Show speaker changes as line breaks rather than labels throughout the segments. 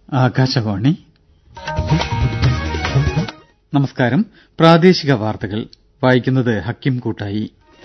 ആകാശവാണി നമസ്കാരം പ്രാദേശിക വാർത്തകൾ വായിക്കുന്നത് ഹക്കിം കൂട്ടായി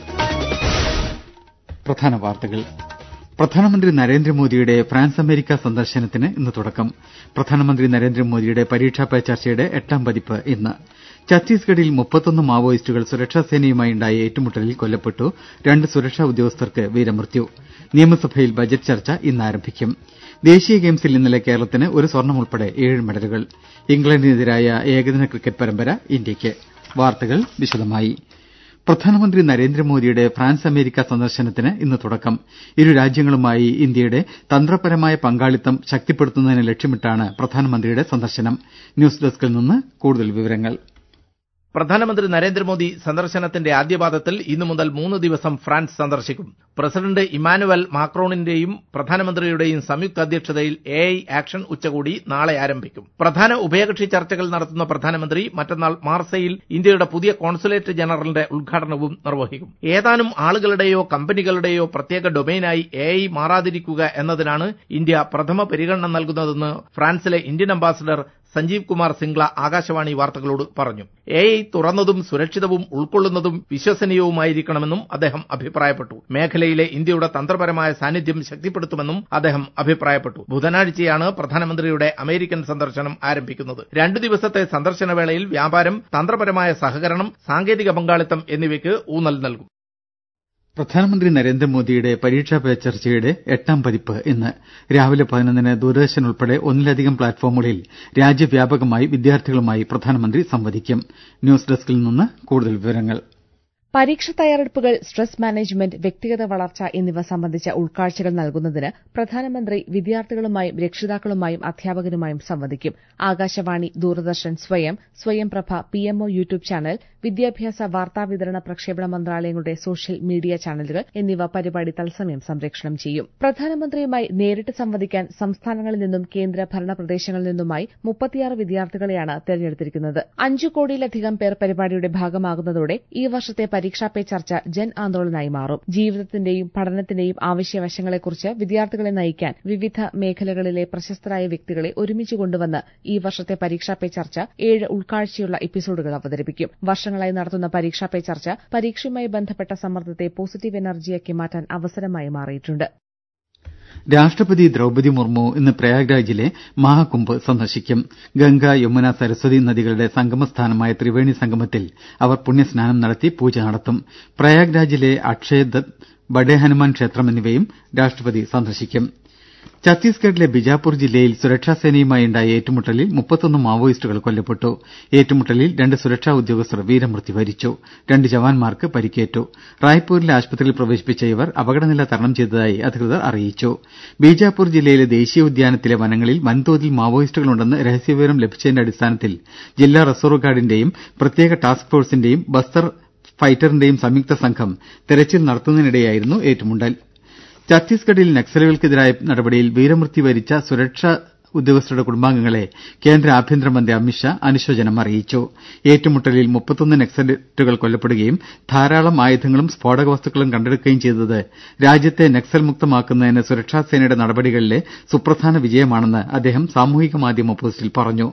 പ്രധാന വാർത്തകൾ പ്രധാനമന്ത്രി നരേന്ദ്രമോദിയുടെ ഫ്രാൻസ് അമേരിക്ക സന്ദർശനത്തിന് ഇന്ന് തുടക്കം പ്രധാനമന്ത്രി നരേന്ദ്രമോദിയുടെ പരീക്ഷാ പേ ചർച്ചയുടെ എട്ടാം പതിപ്പ് ഇന്ന് ഛത്തീസ്ഗഡിൽ മുപ്പത്തൊന്ന് മാവോയിസ്റ്റുകൾ സുരക്ഷാസേനയുമായുണ്ടായ ഏറ്റുമുട്ടലിൽ കൊല്ലപ്പെട്ടു രണ്ട് സുരക്ഷാ ഉദ്യോഗസ്ഥർക്ക് വീരമൃത്യു നിയമസഭയിൽ ബജറ്റ് ചർച്ച ഇന്ന് ആരംഭിക്കും ദേശീയ ഗെയിംസിൽ ഇന്നലെ കേരളത്തിന് ഒരു സ്വർണം ഉൾപ്പെടെ ഏഴ് മെഡലുകൾ ഇംഗ്ലണ്ടിനെതിരായ ഏകദിന ക്രിക്കറ്റ് പരമ്പര ഇന്ത്യക്ക് വാർത്തകൾ വിശദമായി പ്രധാനമന്ത്രി നരേന്ദ്രമോദിയുടെ ഫ്രാൻസ് അമേരിക്ക സന്ദർശനത്തിന് ഇന്ന് തുടക്കം ഇരു രാജ്യങ്ങളുമായി ഇന്ത്യയുടെ തന്ത്രപരമായ പങ്കാളിത്തം ശക്തിപ്പെടുത്തുന്നതിന് ലക്ഷ്യമിട്ടാണ് പ്രധാനമന്ത്രിയുടെ സന്ദർശനം ന്യൂസ് ഡെസ്കിൽ നിന്ന് കൂടുതൽ വിവരങ്ങൾ
പ്രധാനമന്ത്രി നരേന്ദ്രമോദി സന്ദർശനത്തിന്റെ ആദ്യപാദത്തിൽ ഇന്നു മുതൽ മൂന്ന് ദിവസം ഫ്രാൻസ് സന്ദർശിക്കും പ്രസിഡന്റ് ഇമാനുവൽ മാക്രോണിന്റെയും പ്രധാനമന്ത്രിയുടെയും സംയുക്ത അധ്യക്ഷതയിൽ എ ഐ ആക്ഷൻ ഉച്ചകോടി നാളെ ആരംഭിക്കും പ്രധാന ഉഭയകക്ഷി ചർച്ചകൾ നടത്തുന്ന പ്രധാനമന്ത്രി മറ്റന്നാൾ മാർസയിൽ ഇന്ത്യയുടെ പുതിയ കോൺസുലേറ്റ് ജനറലിന്റെ ഉദ്ഘാടനവും നിർവഹിക്കും ഏതാനും ആളുകളുടെയോ കമ്പനികളുടെയോ പ്രത്യേക ഡൊമൈനായി എ ഐ മാറാതിരിക്കുക എന്നതിനാണ് ഇന്ത്യ പ്രഥമ പരിഗണന നൽകുന്നതെന്ന് ഫ്രാൻസിലെ ഇന്ത്യൻ അംബാസഡർ സഞ്ജീവ് കുമാർ സിംഗ്ല ആകാശവാണി വാർത്തകളോട് പറഞ്ഞു എ ഐ തുറന്നതും സുരക്ഷിതവും ഉൾക്കൊള്ളുന്നതും വിശ്വസനീയവുമായിരിക്കണമെന്നും അദ്ദേഹം അഭിപ്രായപ്പെട്ടു മേഖലയിലെ ഇന്ത്യയുടെ തന്ത്രപരമായ സാന്നിധ്യം ശക്തിപ്പെടുത്തുമെന്നും അദ്ദേഹം അഭിപ്രായപ്പെട്ടു ബുധനാഴ്ചയാണ് പ്രധാനമന്ത്രിയുടെ അമേരിക്കൻ സന്ദർശനം ആരംഭിക്കുന്നത് രണ്ടു ദിവസത്തെ സന്ദർശന വേളയിൽ വ്യാപാരം തന്ത്രപരമായ സഹകരണം സാങ്കേതിക പങ്കാളിത്തം എന്നിവയ്ക്ക് ഊന്നൽ നൽകും
പ്രധാനമന്ത്രി നരേന്ദ്രമോദിയുടെ പരീക്ഷാ പേ ചർച്ചയുടെ എട്ടാം പതിപ്പ് ഇന്ന് രാവിലെ പതിനൊന്നിന് ദൂരദർശൻ ഉൾപ്പെടെ ഒന്നിലധികം പ്ലാറ്റ്ഫോമുകളിൽ രാജ്യവ്യാപകമായി വിദ്യാർത്ഥികളുമായി പ്രധാനമന്ത്രി സംവദിക്കും ന്യൂസ് ഡെസ്കിൽ നിന്ന് കൂടുതൽ വിവരങ്ങൾ
പരീക്ഷ തയ്യാറെടുപ്പുകൾ സ്ട്രെസ് മാനേജ്മെന്റ് വ്യക്തിഗത വളർച്ച എന്നിവ സംബന്ധിച്ച ഉൾക്കാഴ്ചകൾ നൽകുന്നതിന് പ്രധാനമന്ത്രി വിദ്യാർത്ഥികളുമായും രക്ഷിതാക്കളുമായും അധ്യാപകരുമായും സംവദിക്കും ആകാശവാണി ദൂരദർശൻ സ്വയം സ്വയം പ്രഭ പിഎംഒ യൂട്യൂബ് ചാനൽ വിദ്യാഭ്യാസ വാർത്താവിതരണ പ്രക്ഷേപണ മന്ത്രാലയങ്ങളുടെ സോഷ്യൽ മീഡിയ ചാനലുകൾ എന്നിവ പരിപാടി തത്സമയം സംപ്രേഷണം ചെയ്യും പ്രധാനമന്ത്രിയുമായി നേരിട്ട് സംവദിക്കാൻ സംസ്ഥാനങ്ങളിൽ നിന്നും കേന്ദ്ര ഭരണ പ്രദേശങ്ങളിൽ നിന്നുമായി മുപ്പത്തിയാറ് വിദ്യാർത്ഥികളെയാണ് തെരഞ്ഞെടുത്തിരിക്കുന്നത് അഞ്ചു കോടിയിലധികം പേർ പരിപാടിയുടെ ഭാഗമാകുന്നതോടെ ഈ വർഷത്തെ പരീക്ഷാ പേ ചർച്ച ജൻ ആന്തോളനായി മാറും ജീവിതത്തിന്റെയും പഠനത്തിന്റെയും ആവശ്യവശങ്ങളെക്കുറിച്ച് വിദ്യാർത്ഥികളെ നയിക്കാൻ വിവിധ മേഖലകളിലെ പ്രശസ്തരായ വ്യക്തികളെ ഒരുമിച്ച് കൊണ്ടുവന്ന് ഈ വർഷത്തെ പരീക്ഷാ പേ ചർച്ച ഏഴ് ഉൾക്കാഴ്ചയുള്ള എപ്പിസോഡുകൾ അവതരിപ്പിക്കും വർഷങ്ങളായി നടത്തുന്ന പരീക്ഷാ പേ ചർച്ച പരീക്ഷയുമായി ബന്ധപ്പെട്ട സമ്മർദ്ദത്തെ പോസിറ്റീവ് എനർജിയാക്കി മാറ്റാൻ അവസരമായി മാറിയിട്ടുണ്ട്
രാഷ്ട്രപതി ദ്രൌപതി മുർമു ഇന്ന് പ്രയാഗ്രാജിലെ മഹാകുംഭ് സന്ദർശിക്കും ഗംഗ യമുന സരസ്വതി നദികളുടെ സംഗമസ്ഥാനമായ ത്രിവേണി സംഗമത്തിൽ അവർ പുണ്യസ്നാനം നടത്തി പൂജ നടത്തും പ്രയാഗ്രാജിലെ അക്ഷയദത്ത് ബഡേ ഹനുമാൻ ക്ഷേത്രം എന്നിവയും രാഷ്ട്രപതി സന്ദർശിക്കും ഛത്തീസ്ഗഡിലെ ബിജാപൂർ ജില്ലയിൽ സുരക്ഷാസേനയുമായുണ്ടായ ഏറ്റുമുട്ടലിൽ മുപ്പത്തൊന്ന് മാവോയിസ്റ്റുകൾ കൊല്ലപ്പെട്ടു ഏറ്റുമുട്ടലിൽ രണ്ട് സുരക്ഷാ ഉദ്യോഗസ്ഥർ വീരമൃത്യു വരിച്ചു രണ്ട് ജവാന്മാർക്ക് പരിക്കേറ്റു റായ്പൂരിലെ ആശുപത്രിയിൽ പ്രവേശിപ്പിച്ച ഇവർ അപകടനില തരണം ചെയ്തതായി അധികൃതർ അറിയിച്ചു ബീജാപൂർ ജില്ലയിലെ ദേശീയോദ്യാനത്തിലെ വനങ്ങളിൽ വൻതോതിൽ മാവോയിസ്റ്റുകളുണ്ടെന്ന് രഹസ്യവിവരം ലഭിച്ചതിന്റെ അടിസ്ഥാനത്തിൽ ജില്ലാ റിസർവ് ഗാർഡിന്റെയും പ്രത്യേക ടാസ്ക് ഫോഴ്സിന്റെയും ബസ്തർ ഫൈറ്ററിന്റെയും സംയുക്ത സംഘം തെരച്ചിൽ നടത്തുന്നതിനിടെയായിരുന്നു ഏറ്റുമുട്ടൽ ഛത്തീസ്ഗഡിൽ നക്സലുകൾക്കെതിരായ നടപടിയിൽ വീരമൃത്യു വരിച്ച സുരക്ഷാ ഉദ്യോഗസ്ഥരുടെ കുടുംബാംഗങ്ങളെ കേന്ദ്ര ആഭ്യന്തരമന്ത്രി അമിത്ഷാ അനുശോചനം അറിയിച്ചു ഏറ്റുമുട്ടലിൽ മുപ്പത്തൊന്ന് നക്സലുകൾ കൊല്ലപ്പെടുകയും ധാരാളം ആയുധങ്ങളും സ്ഫോടക വസ്തുക്കളും കണ്ടെടുക്കുകയും ചെയ്തത് രാജ്യത്തെ നക്സൽ മുക്തമാക്കുന്നതിന് സുരക്ഷാസേനയുടെ നടപടികളിലെ സുപ്രധാന വിജയമാണെന്ന് അദ്ദേഹം സാമൂഹിക മാധ്യമ പോസ്റ്റിൽ പറഞ്ഞു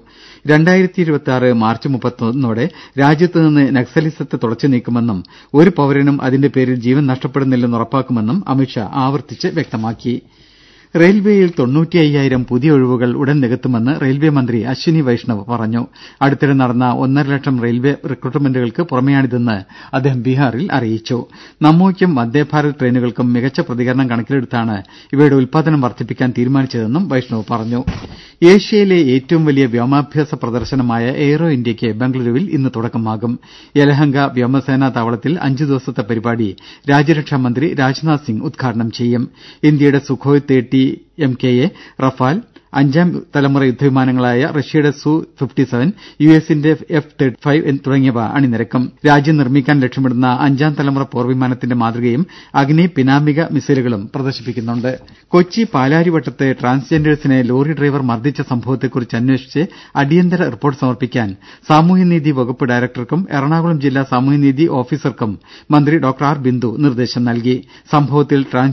മാർച്ച് മുപ്പത്തൊന്നോടെ രാജ്യത്തുനിന്ന് നക്സലിസത്തെ തുടച്ചു നീക്കുമെന്നും ഒരു പൌരനും അതിന്റെ പേരിൽ ജീവൻ നഷ്ടപ്പെടുന്നില്ലെന്ന് ഉറപ്പാക്കുമെന്നും അമിത്ഷാ ആവർത്തിച്ച് വ്യക്തമാക്കി റെയിൽവേയിൽ തൊണ്ണൂറ്റി അയ്യായിരം പുതിയ ഒഴിവുകൾ ഉടൻ നികത്തുമെന്ന് റെയിൽവേ മന്ത്രി അശ്വിനി വൈഷ്ണവ് പറഞ്ഞു അടുത്തിടെ നടന്ന ഒന്നര ലക്ഷം റെയിൽവേ റിക്രൂട്ട്മെന്റുകൾക്ക് പുറമെയാണിതെന്ന് അദ്ദേഹം ബീഹാറിൽ അറിയിച്ചു നമ്മോയ്ക്കും വന്ദേഭാരത് ട്രെയിനുകൾക്കും മികച്ച പ്രതികരണം കണക്കിലെടുത്താണ് ഇവയുടെ ഉൽപാദനം വർദ്ധിപ്പിക്കാൻ തീരുമാനിച്ചതെന്നും വൈഷ്ണവ് പറഞ്ഞു ഏഷ്യയിലെ ഏറ്റവും വലിയ വ്യോമാഭ്യാസ പ്രദർശനമായ എയ്റോ ഇന്ത്യയ്ക്ക് ബംഗളൂരുവിൽ ഇന്ന് തുടക്കമാകും യലഹങ്ക വ്യോമസേനാ താവളത്തിൽ അഞ്ചു ദിവസത്തെ പരിപാടി രാജ്യരക്ഷാമന്ത്രി രാജ്നാഥ് സിംഗ് ഉദ്ഘാടനം ചെയ്യും ഇന്ത്യയുടെ സുഖോയ് തേട്ടി എം കെ എ റഫാൽ അഞ്ചാം തലമുറ യുദ്ധവിമാനങ്ങളായ റഷ്യയുടെ സു ഫിഫ്റ്റി സെവൻ യു എസിന്റെ എഫ് തേർട്ടി ഫൈവ് തുടങ്ങിയവ അണിനിരക്കും രാജ്യം നിർമ്മിക്കാൻ ലക്ഷ്യമിടുന്ന അഞ്ചാം തലമുറ പോർവിമാനത്തിന്റെ മാതൃകയും അഗ്നി പിനാമിക മിസൈലുകളും പ്രദർശിപ്പിക്കുന്നുണ്ട് കൊച്ചി പാലാരിവട്ടത്ത് ട്രാൻസ്ജെൻഡേഴ്സിനെ ലോറി ഡ്രൈവർ മർദ്ദിച്ച സംഭവത്തെക്കുറിച്ച് അന്വേഷിച്ച് അടിയന്തര റിപ്പോർട്ട് സമർപ്പിക്കാൻ സാമൂഹ്യനീതി വകുപ്പ് ഡയറക്ടർക്കും എറണാകുളം ജില്ലാ സാമൂഹ്യനീതി ഓഫീസർക്കും മന്ത്രി ഡോക്ടർ ആർ ബിന്ദു നിർദ്ദേശം നൽകി സംഭവത്തിൽ ട്രാൻസ്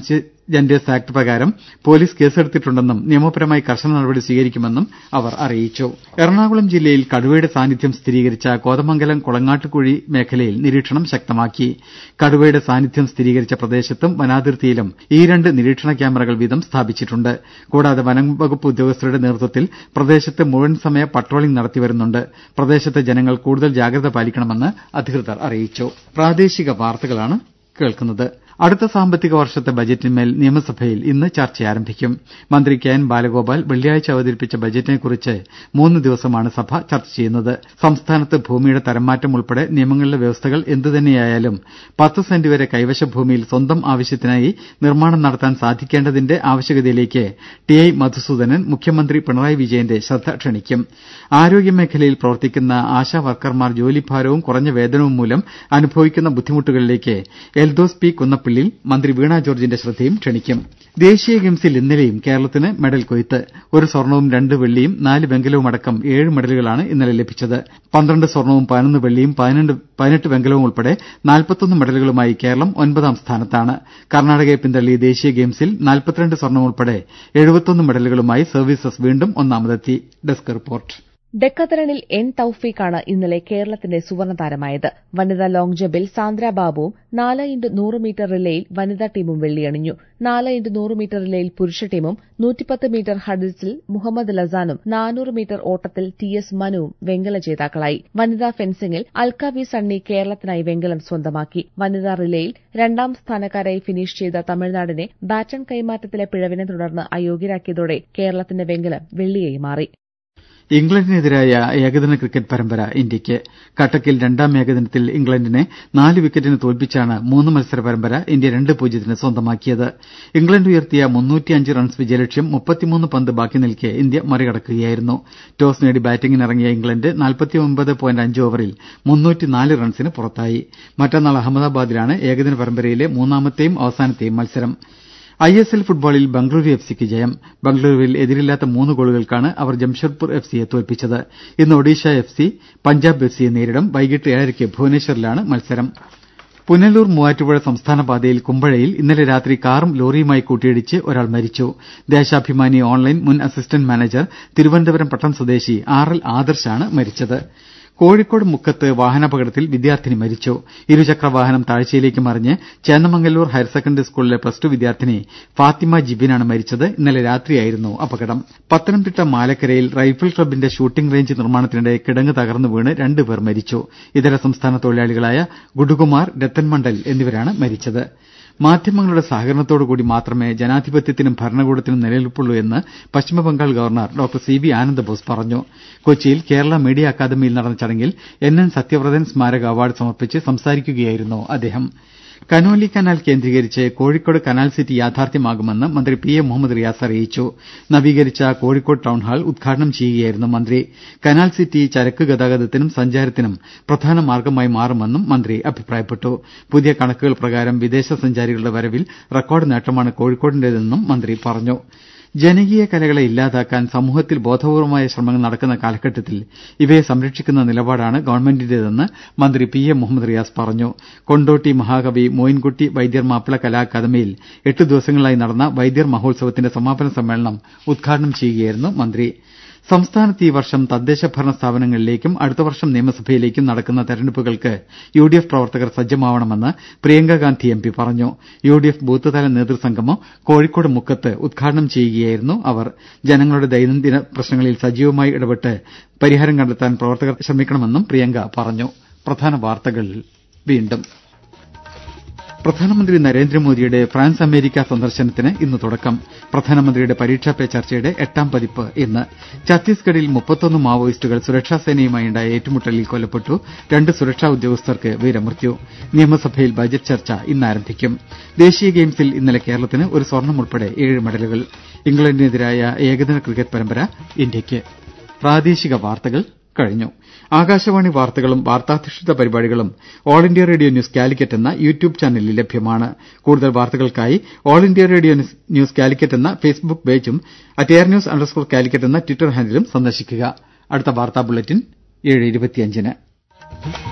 ജെൻഡേഴ്സ് ആക്ട് പ്രകാരം പോലീസ് കേസെടുത്തിട്ടുണ്ടെന്നും നിയമപരമായി കർശന നടപടി സ്വീകരിക്കുമെന്നും അവർ അറിയിച്ചു എറണാകുളം ജില്ലയിൽ കടുവയുടെ സാന്നിധ്യം സ്ഥിരീകരിച്ച കോതമംഗലം കുളങ്ങാട്ടുകുഴി മേഖലയിൽ നിരീക്ഷണം ശക്തമാക്കി കടുവയുടെ സാന്നിധ്യം സ്ഥിരീകരിച്ച പ്രദേശത്തും വനാതിർത്തിയിലും ഈ രണ്ട് നിരീക്ഷണ ക്യാമറകൾ വീതം സ്ഥാപിച്ചിട്ടുണ്ട് കൂടാതെ വനംവകുപ്പ് ഉദ്യോഗസ്ഥരുടെ നേതൃത്വത്തിൽ പ്രദേശത്ത് മുഴുവൻ സമയ പട്രോളിംഗ് നടത്തിവരുന്നുണ്ട് പ്രദേശത്തെ ജനങ്ങൾ കൂടുതൽ ജാഗ്രത പാലിക്കണമെന്ന് അധികൃതർ അറിയിച്ചു പ്രാദേശിക വാർത്തകളാണ് കേൾക്കുന്നത് അടുത്ത സാമ്പത്തിക വർഷത്തെ ബജറ്റിന്മേൽ നിയമസഭയിൽ ഇന്ന് ചർച്ച ആരംഭിക്കും മന്ത്രി കെ എൻ ബാലഗോപാൽ വെള്ളിയാഴ്ച അവതരിപ്പിച്ച ബജറ്റിനെക്കുറിച്ച് മൂന്ന് ദിവസമാണ് സഭ ചർച്ച ചെയ്യുന്നത് സംസ്ഥാനത്ത് ഭൂമിയുടെ തരംമാറ്റം ഉൾപ്പെടെ നിയമങ്ങളിലെ വ്യവസ്ഥകൾ എന്തുതന്നെയായാലും പത്ത് സെന്റ് വരെ കൈവശ ഭൂമിയിൽ സ്വന്തം ആവശ്യത്തിനായി നിർമ്മാണം നടത്താൻ സാധിക്കേണ്ടതിന്റെ ആവശ്യകതയിലേക്ക് ടി ഐ മധുസൂദനൻ മുഖ്യമന്ത്രി പിണറായി വിജയന്റെ ശ്രദ്ധ ക്ഷണിക്കും ആരോഗ്യമേഖലയിൽ പ്രവർത്തിക്കുന്ന ആശാ വർക്കർമാർ ജോലിഭാരവും കുറഞ്ഞ വേതനവും മൂലം അനുഭവിക്കുന്ന ബുദ്ധിമുട്ടുകളിലേക്ക് എൽദോസ് പി കുന്നപ്പിള്ളിൽ മന്ത്രി വീണ ജോർജിന്റെ ശ്രദ്ധയും ക്ഷണിക്കും ദേശീയ ഗെയിംസിൽ ഇന്നലെയും കേരളത്തിന് മെഡൽ കൊയ്ത്ത് ഒരു സ്വർണവും രണ്ട് വെള്ളിയും നാല് വെങ്കലവും അടക്കം ഏഴ് മെഡലുകളാണ് ഇന്നലെ ലഭിച്ചത് പന്ത്രണ്ട് സ്വർണവും പതിനൊന്ന് വെള്ളിയും പതിനെട്ട് വെങ്കലവും ഉൾപ്പെടെ നാൽപ്പത്തൊന്ന് മെഡലുകളുമായി കേരളം ഒൻപതാം സ്ഥാനത്താണ് കർണാടകയെ പിന്തള്ളി ദേശീയ ഗെയിംസിൽ നാൽപ്പത്തിരണ്ട് സ്വർണം ഉൾപ്പെടെ എഴുപത്തൊന്ന് മെഡലുകളുമായി സർവീസസ് വീണ്ടും ഒന്നാമതെത്തി ഡെസ്ക് റിപ്പോർട്ട്
ഡെക്കത്തറണിൽ എൻ തൌഫീഖാണ് ഇന്നലെ കേരളത്തിന്റെ സുവർണ താരമായത് വനിതാ ലോങ് ജമ്പിൽ സാന്ദ്ര ബാബുവും നാല് ഇന്റ് നൂറ് മീറ്റർ റിലേയിൽ വനിതാ ടീമും വെള്ളിയണിഞ്ഞു നാല് ഇന്റ് നൂറ് മീറ്റർ റിലേയിൽ പുരുഷ ടീമും നൂറ്റിപ്പത്ത് മീറ്റർ ഹഡിൽസിൽ മുഹമ്മദ് ലസാനും നാനൂറ് മീറ്റർ ഓട്ടത്തിൽ ടി എസ് മനുവും വെങ്കല ജേതാക്കളായി വനിതാ ഫെൻസിംഗിൽ അൽക്കാവി സണ്ണി കേരളത്തിനായി വെങ്കലം സ്വന്തമാക്കി വനിതാ റിലേയിൽ രണ്ടാം സ്ഥാനക്കാരായി ഫിനിഷ് ചെയ്ത തമിഴ്നാടിനെ ബാറ്റൺ കൈമാറ്റത്തിലെ പിഴവിനെ തുടർന്ന് അയോഗ്യരാക്കിയതോടെ കേരളത്തിന്റെ വെങ്കലം വെള്ളിയായി മാറി
ഇംഗ്ലണ്ടിനെതിരായ ഏകദിന ക്രിക്കറ്റ് പരമ്പര ഇന്ത്യയ്ക്ക് കട്ടക്കിൽ രണ്ടാം ഏകദിനത്തിൽ ഇംഗ്ലണ്ടിനെ നാല് വിക്കറ്റിന് തോൽപ്പിച്ചാണ് മൂന്ന് മത്സര പരമ്പര ഇന്ത്യ രണ്ട് പൂജ്യത്തിന് സ്വന്തമാക്കിയത് ഇംഗ്ലണ്ട് ഉയർത്തിയ മുന്നൂറ്റിയഞ്ച് റൺസ് വിജയലക്ഷ്യം മുപ്പത്തിമൂന്ന് പന്ത് ബാക്കി നിൽക്കെ ഇന്ത്യ മറികടക്കുകയായിരുന്നു ടോസ് നേടി ബാറ്റിംഗിനിറങ്ങിയ ഇംഗ്ലണ്ട് നാൽപ്പത്തിയൊൻപത് പോയിന്റ് അഞ്ച് ഓവറിൽ മുന്നൂറ്റിനാല് റൺസിന് പുറത്തായി മറ്റന്നാൾ അഹമ്മദാബാദിലാണ് ഏകദിന പരമ്പരയിലെ മൂന്നാമത്തെയും അവസാനത്തെയും മത്സരം ഐ എസ് എൽ ഫുട്ബോളിൽ ബംഗളൂരു എഫ് സിക്ക് ജയം ബംഗളൂരുവിൽ എതിരില്ലാത്ത മൂന്ന് ഗോളുകൾക്കാണ് അവർ ജംഷഡ്പൂർ എഫ് സിയെ തോൽപ്പിച്ചത് ഇന്ന് Odisha F C Punjab F സിയെ നേരിടും വൈകിട്ട് ഏഴരയ്ക്ക് ഭുവനേശ്വറിലാണ് മത്സരം പുനലൂർ മൂവാറ്റുപുഴ സംസ്ഥാന പാതയിൽ കുമ്പഴയിൽ ഇന്നലെ രാത്രി കാറും ലോറിയുമായി കൂട്ടിയിടിച്ച് ഒരാൾ മരിച്ചു ദേശാഭിമാനി ഓൺലൈൻ മുൻ അസിസ്റ്റന്റ് മാനേജർ തിരുവനന്തപുരം പട്ടം സ്വദേശി ആർ എൽ ആദർശാണ് മരിച്ചത് കോഴിക്കോട് മുക്കത്ത് വാഹനാപകടത്തിൽ വിദ്യാർത്ഥിനി മരിച്ചു ഇരുചക്ര വാഹനം താഴ്ചയിലേക്ക് മറിഞ്ഞ് ചേന്നമംഗല്ലൂർ ഹയർ സെക്കൻഡറി സ്കൂളിലെ പ്ലസ് ടു വിദ്യാർത്ഥിനി ഫാത്തിമ ജിബിനാണ് മരിച്ചത് ഇന്നലെ രാത്രിയായിരുന്നു അപകടം പത്തനംതിട്ട മാലക്കരയിൽ റൈഫിൾ ക്ലബിന്റെ ഷൂട്ടിംഗ് റേഞ്ച് നിർമ്മാണത്തിനിടെ കിടങ്ങ് തകർന്നു വീണ് രണ്ടുപേർ മരിച്ചു ഇതര സംസ്ഥാന തൊഴിലാളികളായ ഗുഡുകുമാർ രത്തൻമണ്ഡൽ എന്നിവരാണ് മരിച്ചത് മാധ്യമങ്ങളുടെ സഹകരണത്തോടുകൂടി മാത്രമേ ജനാധിപത്യത്തിനും ഭരണകൂടത്തിനും നിലനിൽപ്പുള്ളൂ എന്ന് Paschimbangal governor doctor C V Anandabose പറഞ്ഞു കൊച്ചിയിൽ കേരള മീഡിയ അക്കാദമിയിൽ നടന്ന ചടങ്ങിൽ എൻ എൻ സത്യവ്രതൻ സ്മാരക അവാർഡ് സമർപ്പിച്ച് സംസാരിക്കുകയായിരുന്നു അദ്ദേഹം കനോലി കനാൽ കേന്ദ്രീകരിച്ച് കോഴിക്കോട് കനാൽ സിറ്റി യാഥാർത്ഥ്യമാകുമെന്ന് മന്ത്രി പി എ മുഹമ്മദ് റിയാസ് അറിയിച്ചു നവീകരിച്ച കോഴിക്കോട് ടൌൺഹാൾ ഉദ്ഘാടനം ചെയ്യുകയായിരുന്നു മന്ത്രി കനാൽ സിറ്റി ചരക്ക് ഗതാഗതത്തിനും സഞ്ചാരത്തിനും പ്രധാന മാർഗ്ഗമായി മാറുമെന്നും മന്ത്രി അഭിപ്രായപ്പെട്ടു പുതിയ കണക്കുകൾ പ്രകാരം വിദേശ സഞ്ചാരികളുടെ വരവിൽ റെക്കോർഡ് നേട്ടമാണ് കോഴിക്കോടിന്റേതെന്നും മന്ത്രി പറഞ്ഞു ജനകീയ കലകളെ ഇല്ലാതാക്കാൻ സമൂഹത്തിൽ ബോധപൂർവമായ ശ്രമങ്ങൾ നടക്കുന്ന കാലഘട്ടത്തിൽ ഇവയെ സംരക്ഷിക്കുന്ന നിലപാടാണ് ഗവൺമെന്റിന്റേതെന്ന് മന്ത്രി പി എ മുഹമ്മദ് റിയാസ് പറഞ്ഞു കൊണ്ടോട്ടി മഹാകവി മോയിൻകുട്ടി വൈദ്യർ മാപ്പിള കലാ അക്കാദമിയിൽ എട്ട് ദിവസങ്ങളിലായി നടന്ന വൈദ്യർ മഹോത്സവത്തിന്റെ സമാപന സമ്മേളനം ഉദ്ഘാടനം ചെയ്യുകയായിരുന്നു മന്ത്രി സംസ്ഥാനത്ത് ഈ വർഷം തദ്ദേശ ഭരണ സ്ഥാപനങ്ങളിലേക്കും അടുത്ത വർഷം നിയമസഭയിലേക്കും നടക്കുന്ന തെരഞ്ഞെടുപ്പുകൾക്ക് യു ഡി എഫ് പ്രവർത്തകർ സജ്ജമാവണമെന്ന് പ്രിയങ്ക ഗാന്ധി എം പി പറഞ്ഞു യു ഡി എഫ് ബൂത്ത് തല നേതൃസംഗമം കോഴിക്കോട് മുക്കത്ത് ഉദ്ഘാടനം ചെയ്യുകയായിരുന്നു അവർ ജനങ്ങളുടെ ദൈനംദിന പ്രശ്നങ്ങളിൽ സജീവമായി ഇടപെട്ട് പരിഹാരം കണ്ടെത്താൻ പ്രവർത്തകർ ശ്രമിക്കണമെന്നും പ്രിയങ്ക പറഞ്ഞു പ്രധാന വാർത്തകൾ വീണ്ടും പ്രധാനമന്ത്രി നരേന്ദ്രമോദിയുടെ ഫ്രാൻസ് അമേരിക്ക സന്ദർശനത്തിന് ഇന്ന് തുടക്കം പ്രധാനമന്ത്രിയുടെ പരീക്ഷാ പേ ചർച്ചയുടെ എട്ടാം പതിപ്പ് ഇന്ന് ഛത്തീസ്ഗഡിൽ മുപ്പത്തൊന്ന് മാവോയിസ്റ്റുകൾ സുരക്ഷാസേനയുമായുണ്ടായ ഏറ്റുമുട്ടലിൽ കൊല്ലപ്പെട്ടു രണ്ട് സുരക്ഷാ ഉദ്യോഗസ്ഥർക്ക് വീരമൃത്യു നിയമസഭയിൽ ബജറ്റ് ചർച്ച ഇന്ന് ആരംഭിക്കും ദേശീയ ഗെയിംസിൽ ഇന്നലെ കേരളത്തിന് ഒരു സ്വർണം ഉൾപ്പെടെ ഏഴ് മെഡലുകൾ ഇംഗ്ലണ്ടിനെതിരായ ഏകദിന ക്രിക്കറ്റ് പരമ്പര ഇന്ത്യയ്ക്ക് പ്രാദേശിക വാർത്തകൾ കഴിഞ്ഞു ആകാശവാണി വാർത്തകളും വാർത്താധിഷ്ഠിത പരിപാടികളും All India Radio News Calicut എന്ന യൂട്യൂബ് ചാനലിൽ ലഭ്യമാണ് കൂടുതൽ വാർത്തകൾക്കായി All India Radio News Calicut എന്ന ഫേസ്ബുക്ക് പേജും at air news underscore Calicut എന്ന ട്വിറ്റർ ഹാൻഡിലും സന്ദർശിക്കുക അടുത്ത വാർത്താ ബുള്ളറ്റിൻ ഏഴ് ഇരുപത്തിയഞ്ചിന്